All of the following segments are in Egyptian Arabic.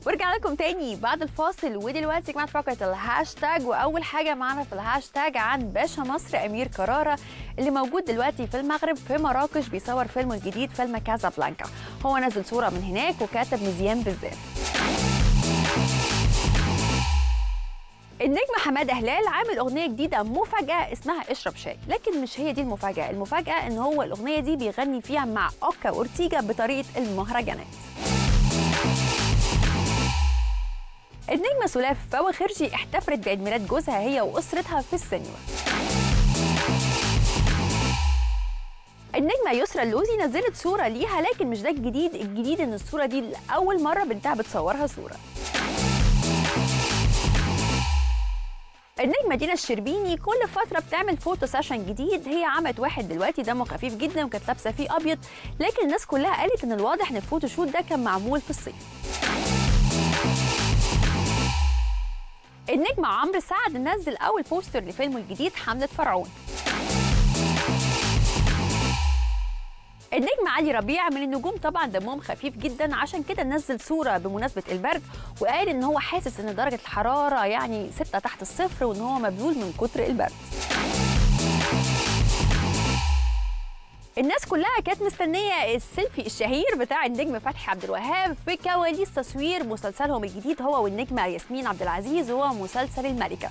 ورجعنا لكم تاني بعد الفاصل ودلوقتي يا جماعه فقره الهاشتاج واول حاجه معانا في الهاشتاج عن باشا مصر امير كراره اللي موجود دلوقتي في المغرب في مراكش بيصور فيلمه الجديد فيلم كازابلانكا هو نزل صوره من هناك وكاتب مزيان بالذات النجم حماده هلال عامل اغنيه جديده مفاجاه اسمها اشرب شاي لكن مش هي دي المفاجاه المفاجاه ان هو الاغنيه دي بيغني فيها مع اوكا اورتيجا بطريقه المهرجانات النجمة سلاف فوا خرجي احتفلت بعيد ميلاد جوزها هي وأسرتها في السينما النجمة يسرا اللوزي نزلت صورة ليها لكن مش ده الجديد الجديد ان الصورة دي لأول مرة بنتها بتصورها صورة النجمة دينا الشربيني كل فترة بتعمل فوتو سيشن جديد هي عملت واحد دلوقتي دمه خفيف جدا وكانت لابسة فيه أبيض لكن الناس كلها قالت إن الواضح إن الفوتو شوت ده كان معمول في الصيف النجم عمرو سعد نزل اول بوستر لفيلمه الجديد حمله فرعون النجم علي ربيع من النجوم طبعا دمهم خفيف جدا عشان كده نزل صوره بمناسبه البرد وقال ان هو حاسس ان درجه الحراره يعني ستة تحت الصفر وان هو مبلول من كتر البرد الناس كلها كانت مستنيه السيلفي الشهير بتاع النجم فتحي عبد الوهاب في كواليس تصوير مسلسلهم الجديد هو والنجمه ياسمين عبد العزيز وهو مسلسل الملكه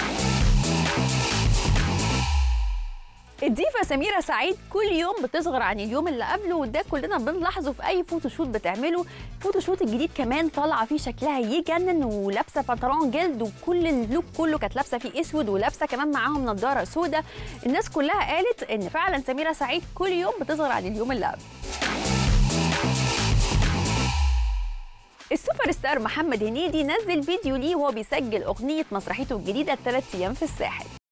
الضيفة سميرة سعيد كل يوم بتصغر عن اليوم اللي قبله وده كلنا بنلاحظه في أي فوتوشوت بتعمله الفوتوشوت الجديد كمان طالعة فيه شكلها يجنن ولابسة بنطلون جلد وكل اللوك كله كانت لابسة فيه أسود ولابسة كمان معاهم نضارة سودة الناس كلها قالت إن فعلا سميرة سعيد كل يوم بتصغر عن اليوم اللي قبله السوبر ستار محمد هنيدي نزل فيديو ليه وهو بيسجل أغنية مسرحيته الجديدة ثلاث أيام في الساحل